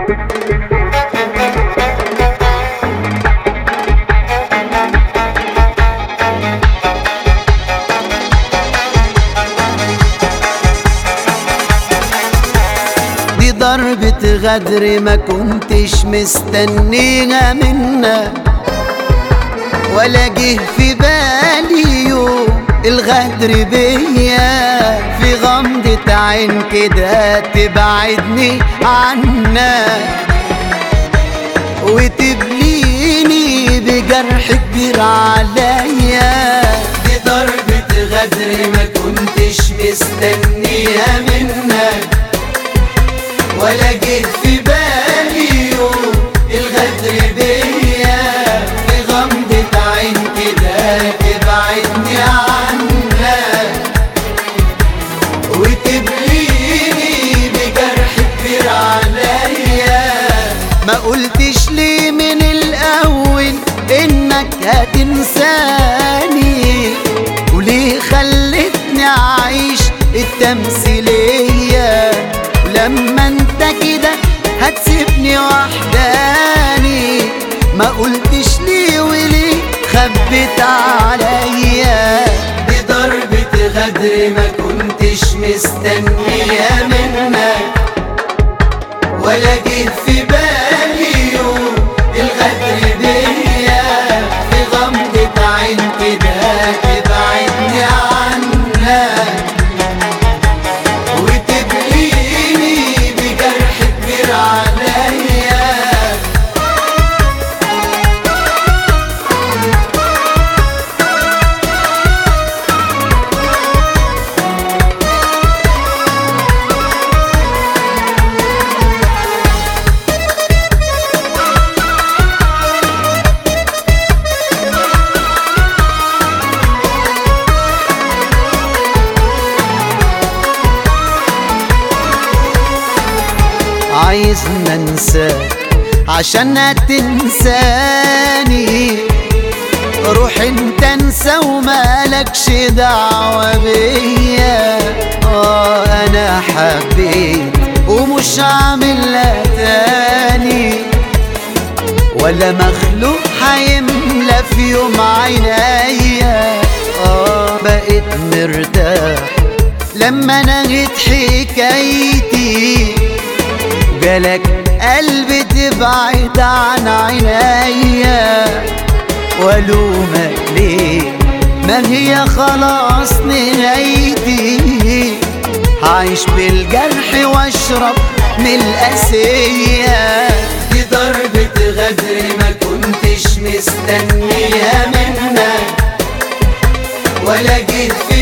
دي ضربة غدر ما كنتش مستنيها منك ولا جه في بالي يوم الغدر بيا في غمضة عين كده تبعدني عنك وتبليني بجرح كبير عليا دي ضربة غدر ما كنتش مستنيها منك ولا جه في بالي يوم الغدر بيا في غمضة عين كده تبعدني عنك وتبليني بجرح كبير عليا ما قلتش ليه من الأول إنك هتنساني وليه خلتني أعيش التمثيلية لما انت كده هتسيبني وحداني ما قلتش ليه وليه خبيت عليا دي ضربة غدر ما كنتش مستنيها منك ولا جه في بالي يوم الغدر بيا في غمضة عين كده تبعدني عنك وتبليني بجرح كبير عليا عايز ننساك عشان تنساني روح انت انسى ومالكش دعوة بيا اه انا حبيت ومش عاملها تاني ولا مخلوق هيملى في يوم عينيا اه بقيت مرتاح لما نهيت حكايتي جالك قلبي تبعد عن عينيا والومك ليه ما هي خلاص نهايتي هعيش بالجرح واشرب من القاسية دي ضربة غدر ما كنتش مستنيها منك ولا جيت في